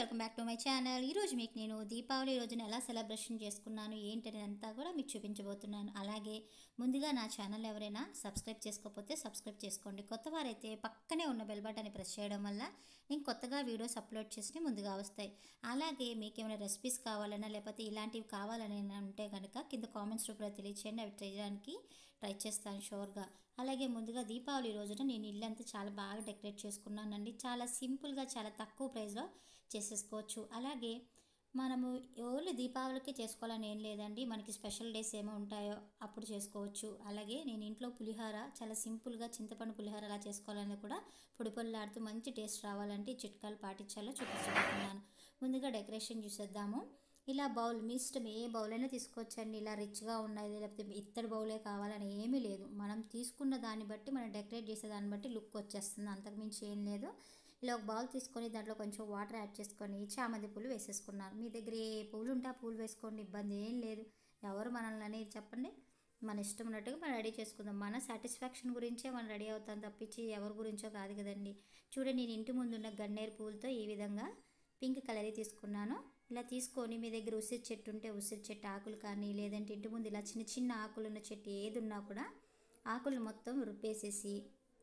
welcome back to my channel ఈరోజు మీకు నేను దీపావళి రోజున ఎలా సెలబ్రేషన్ చేసుకున్నాను ఏంటనేది అంతా కూడా మీకు చూపించబోతున్నాను అలాగే ముందుగా నా ఛానల్ ఎవరైనా సబ్స్క్రైబ్ చేసుకోకపోతే సబ్స్క్రైబ్ చేసుకోండి కొత్త వారైతే పక్కనే ఉన్న బెల్ బటన్ని ప్రెస్ చేయడం వల్ల నేను కొత్తగా వీడియోస్ అప్లోడ్ చేసి ముందుగా వస్తాయి అలాగే మీకు ఏమైనా రెసిపీస్ కావాలన్నా లేకపోతే ఇలాంటివి కావాలని ఉంటే కనుక కింద కామెంట్స్ రూపంలో తెలియచేయండి అవి చేయడానికి ట్రై చేస్తాను షూర్గా అలాగే ముందుగా దీపావళి రోజున నేను ఇల్లంతా చాలా బాగా డెకరేట్ చేసుకున్నానండి చాలా సింపుల్గా చాలా తక్కువ ప్రైస్లో చేసేసుకోవచ్చు అలాగే మనము ఓన్లీ దీపావళికి చేసుకోవాలని ఏం లేదండి మనకి స్పెషల్ డేస్ ఏమో ఉంటాయో అప్పుడు చేసుకోవచ్చు అలాగే నేను ఇంట్లో పులిహోర చాలా సింపుల్గా చింతపండు పులిహోర అలా చేసుకోవాలని కూడా పొడి పొల్లాడుతూ మంచి టేస్ట్ రావాలంటే ఈ చిట్కాలు పాటించాలో చూపించబోతున్నాను ముందుగా డెకరేషన్ చూసేద్దాము ఇలా బౌల్ మీ ఇష్టం ఏ బౌల్ అయినా తీసుకోవచ్చండి ఇలా రిచ్గా ఉన్నది లేకపోతే ఇత్తడి బౌలే కావాలని ఏమీ లేదు మనం తీసుకున్న దాన్ని బట్టి మనం డెకరేట్ చేసే దాన్ని బట్టి లుక్ వచ్చేస్తుంది అంతకుమించి ఏం లేదు ఇలా ఒక బౌల్ తీసుకొని దాంట్లో కొంచెం వాటర్ యాడ్ చేసుకొని చామంతి పూలు వేసేసుకున్నాను మీ దగ్గర ఏ పూలు ఉంటే ఆ పూలు వేసుకోండి ఇబ్బంది ఏం లేదు ఎవరు మనల్ని అనేది చెప్పండి మన ఇష్టం ఉన్నట్టుగా మనం రెడీ చేసుకుందాం మన సాటిస్ఫాక్షన్ గురించే మనం రెడీ అవుతాం తప్పించి ఎవరి గురించో కాదు కదండి చూడండి నేను ఇంటి ముందు ఉన్న గన్నేరు పూలతో ఈ విధంగా పింక్ కలర్ తీసుకున్నాను ఇలా తీసుకొని మీ దగ్గర ఉసిరి చెట్టు ఉంటే ఉసిరి చెట్టు ఆకులు కానీ లేదంటే ఇంటి ముందు ఇలా చిన్న చిన్న ఆకులు ఉన్న చెట్టు ఏది ఉన్నా కూడా ఆకులు మొత్తం రుబ్బేసేసి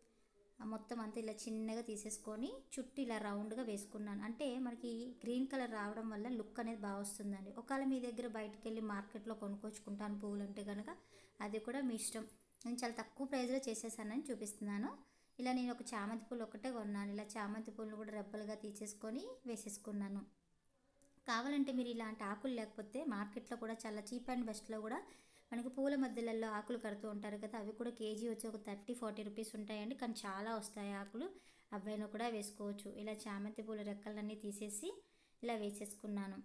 ఆ మొత్తం అంతా ఇలా చిన్నగా తీసేసుకొని చుట్టూ ఇలా రౌండ్గా వేసుకున్నాను అంటే మనకి గ్రీన్ కలర్ రావడం వల్ల లుక్ అనేది బాగా వస్తుందండి ఒకవేళ మీ దగ్గర బయటకు వెళ్ళి మార్కెట్లో కొనుక్కొచ్చుకుంటాను పువ్వులు అంటే కనుక అది కూడా మీ ఇష్టం నేను చాలా తక్కువ ప్రైస్లో చేసేసానని చూపిస్తున్నాను ఇలా నేను ఒక చామంతి పూలు ఒకటే కొన్నాను ఇలా చామంతి పూలను కూడా రెబ్బలుగా తీసేసుకొని వేసేసుకున్నాను కావాలంటే మీరు ఇలాంటి ఆకులు లేకపోతే మార్కెట్లో కూడా చాలా చీప్ అండ్ బెస్ట్లో కూడా మనకి పూల మధ్యలలో ఆకులు కడుతూ ఉంటారు కదా అవి కూడా కేజీ వచ్చి ఒక థర్టీ ఫార్టీ రూపీస్ ఉంటాయండి కానీ చాలా వస్తాయి ఆకులు అవైనా కూడా వేసుకోవచ్చు ఇలా చామంతి పూల రెక్కలన్నీ తీసేసి ఇలా వేసేసుకున్నాను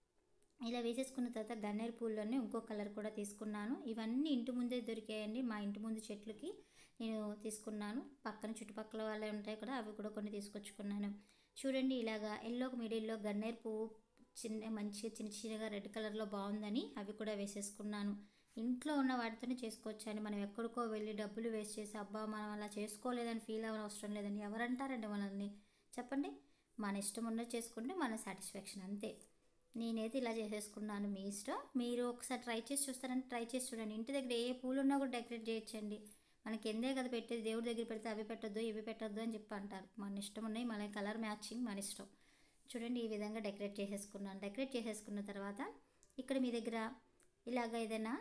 ఇలా వేసేసుకున్న తర్వాత గన్నేరు పూల్లోనే ఇంకో కలర్ కూడా తీసుకున్నాను ఇవన్నీ ఇంటి ముందే దొరికాయండి మా ఇంటి ముందు చెట్లకి నేను తీసుకున్నాను పక్కన చుట్టుపక్కల వాళ్ళే ఉంటాయి కూడా అవి కూడా కొన్ని తీసుకొచ్చుకున్నాను చూడండి ఇలాగా ఎల్లో మిడిల్లో గన్నేరు పువ్వు చిన్న మంచిగా చిన్న చిన్నగా రెడ్ కలర్లో బాగుందని అవి కూడా వేసేసుకున్నాను ఇంట్లో ఉన్న వాటితోనే చేసుకోవచ్చు అని మనం ఎక్కడికో వెళ్ళి డబ్బులు వేస్ట్ చేసి అబ్బా మనం అలా చేసుకోలేదని ఫీల్ అవ్వని అవసరం లేదని ఎవరంటారండి మనల్ని చెప్పండి మన ఇష్టం ఉన్నది చేసుకుంటే మన సాటిస్ఫాక్షన్ అంతే నేనైతే ఇలా చేసేసుకున్నాను మీ ఇష్టం మీరు ఒకసారి ట్రై చేసి చూస్తారంటే ట్రై చేసి చూడండి ఇంటి దగ్గర ఏ పూలు ఉన్నా కూడా డెకరేట్ చేయొచ్చండి మనకి ఎందే కదా పెట్టేది దేవుడి దగ్గర పెడితే అవి పెట్టొద్దు ఇవి పెట్టొద్దు అని చెప్పి అంటారు మన ఇష్టం ఉన్నాయి మన కలర్ మ్యాచింగ్ మన ఇష్టం చూడండి ఈ విధంగా డెకరేట్ చేసేసుకున్నాను డెకరేట్ చేసేసుకున్న తర్వాత ఇక్కడ మీ దగ్గర ఇలాగ ఏదైనా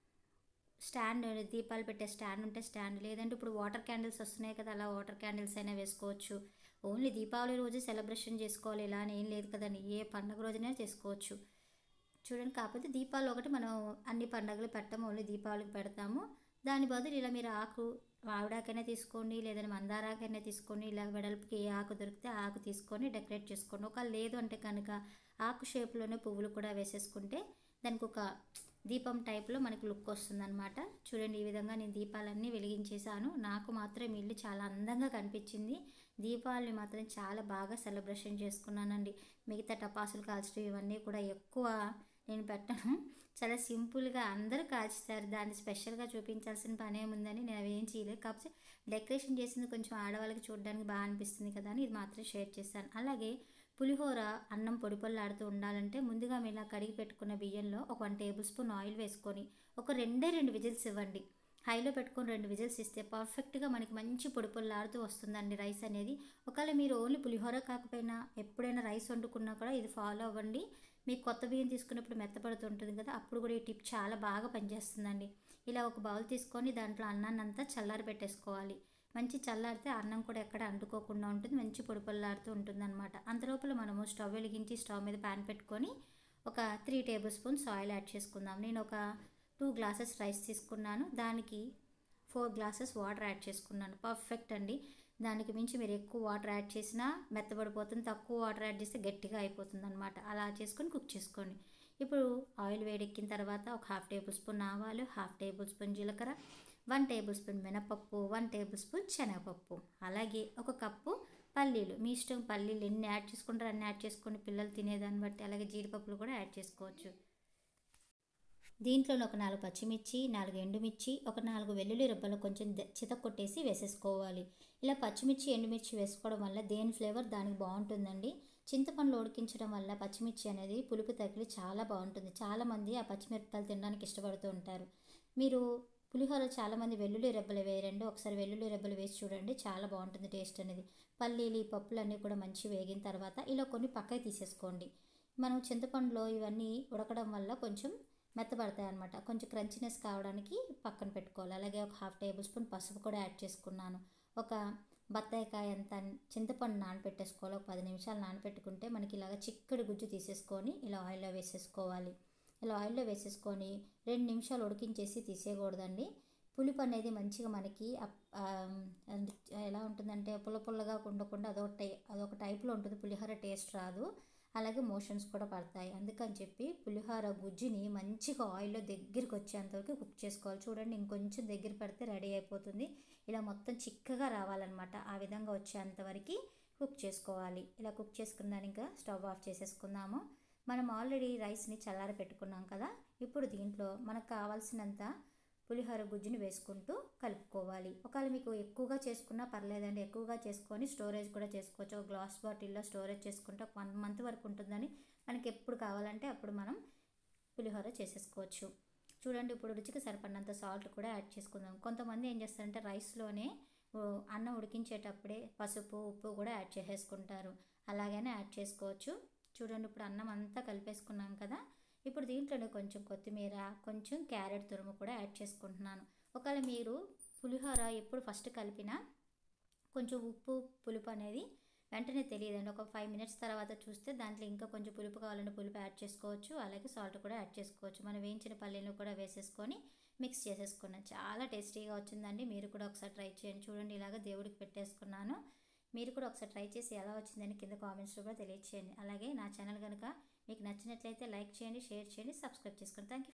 స్టాండ్ దీపాలు పెట్టే స్టాండ్ ఉంటే స్టాండ్ లేదంటే ఇప్పుడు వాటర్ క్యాండిల్స్ వస్తున్నాయి కదా అలా వాటర్ క్యాండిల్స్ అయినా వేసుకోవచ్చు ఓన్లీ దీపావళి రోజు సెలబ్రేషన్ చేసుకోవాలి ఇలా అని ఏం లేదు కదండి ఏ పండుగ రోజునే చేసుకోవచ్చు చూడండి కాకపోతే దీపాలు ఒకటి మనం అన్ని పండుగలు పెట్టాము ఓన్లీ దీపావళికి పెడతాము దాని బదులు ఇలా మీరు ఆకు ఆవిడాకైనా తీసుకోండి లేదంటే మందారాకైనా తీసుకోండి ఇలా వెడల్పుకి ఏ ఆకు దొరికితే ఆ ఆకు తీసుకొని డెకరేట్ చేసుకోండి ఒక లేదు అంటే కనుక ఆకు షేప్లోనే పువ్వులు కూడా వేసేసుకుంటే దానికి ఒక దీపం టైప్లో మనకి లుక్ వస్తుందన్నమాట చూడండి ఈ విధంగా నేను దీపాలన్నీ వెలిగించేశాను నాకు మాత్రం ఇల్లు చాలా అందంగా కనిపించింది దీపావళి మాత్రం చాలా బాగా సెలబ్రేషన్ చేసుకున్నానండి మిగతా టపాసులు కాల్చడం ఇవన్నీ కూడా ఎక్కువ నేను పెట్టను చాలా సింపుల్గా అందరూ కాల్చుతారు దాన్ని స్పెషల్గా చూపించాల్సిన పని ఏముందని నేను అవి ఏం చేయలేదు కాకపోతే డెకరేషన్ చేసింది కొంచెం ఆడవాళ్ళకి చూడడానికి బాగా అనిపిస్తుంది కదా అని ఇది మాత్రం షేర్ చేశాను అలాగే పులిహోర అన్నం పొడి పొల్లాడుతూ ఉండాలంటే ముందుగా మీరు ఇలా కడిగి పెట్టుకున్న బియ్యంలో ఒక వన్ టేబుల్ స్పూన్ ఆయిల్ వేసుకొని ఒక రెండే రెండు విజిల్స్ ఇవ్వండి హైలో పెట్టుకొని రెండు విజిల్స్ ఇస్తే పర్ఫెక్ట్గా మనకి మంచి పొడి పొల్లాడుతూ వస్తుందండి రైస్ అనేది ఒకవేళ మీరు ఓన్లీ పులిహోర కాకపోయినా ఎప్పుడైనా రైస్ వండుకున్నా కూడా ఇది ఫాలో అవ్వండి మీకు కొత్త బియ్యం తీసుకున్నప్పుడు మెత్తపడుతుంటుంది కదా అప్పుడు కూడా ఈ టిప్ చాలా బాగా పనిచేస్తుందండి ఇలా ఒక బౌల్ తీసుకొని దాంట్లో అన్నాన్ని అంతా చల్లారి పెట్టేసుకోవాలి మంచి చల్లారితే అన్నం కూడా ఎక్కడ అంటుకోకుండా ఉంటుంది మంచి పొడి పొల్లాడుతూ ఉంటుంది అనమాట అంతలోపల మనము స్టవ్ వెలిగించి స్టవ్ మీద ప్యాన్ పెట్టుకొని ఒక three tablespoons oil add చేసుకుందాం నేను ఒక టూ గ్లాసెస్ రైస్ తీసుకున్నాను దానికి ఫోర్ గ్లాసెస్ వాటర్ యాడ్ చేసుకున్నాను పర్ఫెక్ట్ అండి దానికి మించి మీరు ఎక్కువ వాటర్ యాడ్ చేసినా మెత్తబడిపోతుంది తక్కువ వాటర్ యాడ్ చేస్తే గట్టిగా అయిపోతుంది అనమాట అలా చేసుకొని కుక్ చేసుకోండి ఇప్పుడు ఆయిల్ వేడెక్కిన తర్వాత ఒక హాఫ్ టేబుల్ స్పూన్ ఆవాలు హాఫ్ టేబుల్ స్పూన్ జీలకర్ర వన్ టేబుల్ స్పూన్ మినపప్పు వన్ టేబుల్ స్పూన్ శనగపప్పు అలాగే ఒక కప్పు పల్లీలు మీ ఇష్టం పల్లీలు ఎన్ని యాడ్ చేసుకుంటారో అన్ని యాడ్ చేసుకొని పిల్లలు తినేదాన్ని బట్టి అలాగే జీడిపప్పులు కూడా యాడ్ చేసుకోవచ్చు దీంట్లో ఒక నాలుగు పచ్చిమిర్చి నాలుగు ఎండుమిర్చి ఒక నాలుగు వెల్లుల్లి రెబ్బలు కొంచెం చిత కొట్టేసి వేసేసుకోవాలి ఇలా పచ్చిమిర్చి ఎండుమిర్చి వేసుకోవడం వల్ల దేని ఫ్లేవర్ దానికి బాగుంటుందండి చింతపండులో ఉడికించడం వల్ల పచ్చిమిర్చి అనేది పులుపు తగిలి చాలా బాగుంటుంది చాలామంది ఆ పచ్చిమిరపకాయలు తినడానికి ఇష్టపడుతూ ఉంటారు మీరు పులిహోర చాలామంది వెల్లుల్లి రెబ్బలు వేయరండి ఒకసారి వెల్లుల్లి రెబ్బలు వేసి చూడండి చాలా బాగుంటుంది టేస్ట్ అనేది పల్లీలు ఈ పప్పులన్నీ కూడా మంచి వేగిన తర్వాత ఇలా కొన్ని పక్కకి తీసేసుకోండి మనం చింతపండులో ఇవన్నీ ఉడకడం వల్ల కొంచెం మెత్తబడతాయి అనమాట కొంచెం క్రంచినెస్ కావడానికి పక్కన పెట్టుకోవాలి అలాగే ఒక హాఫ్ టేబుల్ స్పూన్ పసుపు కూడా యాడ్ చేసుకున్నాను ఒక బత్తాయికాయ అంత చింతపండు నానబెట్టేసుకోవాలి ఒక పది నిమిషాలు నానబెట్టుకుంటే మనకి ఇలాగ చిక్కడి గుజ్జు తీసేసుకొని ఇలా ఆయిల్లో వేసేసుకోవాలి ఇలా ఆయిల్లో వేసేసుకొని రెండు నిమిషాలు ఉడికించేసి తీసేయకూడదండి పులుపు అనేది మంచిగా మనకి ఎలా ఉంటుందంటే పుల్ల పుల్లగా ఉండకుండా అదొక టై అదొక టైప్లో ఉంటుంది పులిహోర టేస్ట్ రాదు అలాగే మోషన్స్ కూడా పడతాయి అందుకని చెప్పి పులిహోర గుజ్జుని మంచిగా ఆయిల్లో దగ్గరికి వచ్చేంతవరకు కుక్ చేసుకోవాలి చూడండి ఇంకొంచెం దగ్గర పడితే రెడీ అయిపోతుంది ఇలా మొత్తం చిక్కగా రావాలన్నమాట ఆ విధంగా వచ్చేంతవరకు కుక్ చేసుకోవాలి ఇలా కుక్ చేసుకున్న దాన్ని ఇంకా స్టవ్ ఆఫ్ చేసేసుకుందాము మనం ఆల్రెడీ రైస్ని చల్లార పెట్టుకున్నాం కదా ఇప్పుడు దీంట్లో మనకు కావాల్సినంత పులిహోర గుజ్జుని వేసుకుంటూ కలుపుకోవాలి ఒకవేళ మీకు ఎక్కువగా చేసుకున్నా పర్లేదండి ఎక్కువగా చేసుకొని స్టోరేజ్ కూడా చేసుకోవచ్చు ఒక గ్లాస్ బాటిల్లో స్టోరేజ్ చేసుకుంటే ఒక వన్ మంత్ వరకు ఉంటుందని మనకి ఎప్పుడు కావాలంటే అప్పుడు మనం పులిహోర చేసేసుకోవచ్చు చూడండి ఇప్పుడు రుచికి సరిపడినంత సాల్ట్ కూడా యాడ్ చేసుకుందాం కొంతమంది ఏం చేస్తారంటే రైస్లోనే అన్నం ఉడికించేటప్పుడే పసుపు ఉప్పు కూడా యాడ్ చేసేసుకుంటారు అలాగనే యాడ్ చేసుకోవచ్చు చూడండి ఇప్పుడు అన్నం అంతా కలిపేసుకున్నాం కదా ఇప్పుడు దీంట్లోనే కొంచెం కొత్తిమీర కొంచెం క్యారెట్ తురుము కూడా యాడ్ చేసుకుంటున్నాను ఒకవేళ మీరు పులిహోర ఎప్పుడు ఫస్ట్ కలిపినా కొంచెం ఉప్పు పులుపు అనేది వెంటనే తెలియదండి ఒక ఫైవ్ మినిట్స్ తర్వాత చూస్తే దాంట్లో ఇంకా కొంచెం పులుపు కావాలంటే పులుపు యాడ్ చేసుకోవచ్చు అలాగే సాల్ట్ కూడా యాడ్ చేసుకోవచ్చు మనం వేయించిన పల్లీలు కూడా వేసేసుకొని మిక్స్ చేసేసుకున్నాను చాలా టేస్టీగా వచ్చిందండి మీరు కూడా ఒకసారి ట్రై చేయండి చూడండి ఇలాగ దేవుడికి పెట్టేసుకున్నాను మీరు కూడా ఒకసారి ట్రై చేసి ఎలా వచ్చిందని కింద కామెంట్స్లో కూడా తెలియచేయండి అలాగే నా ఛానల్ కనుక మీకు నచ్చినట్లయితే లైక్ చేయండి షేర్ చేయండి సబ్స్క్రైబ్ చేసుకోండి థ్యాంక్ యూ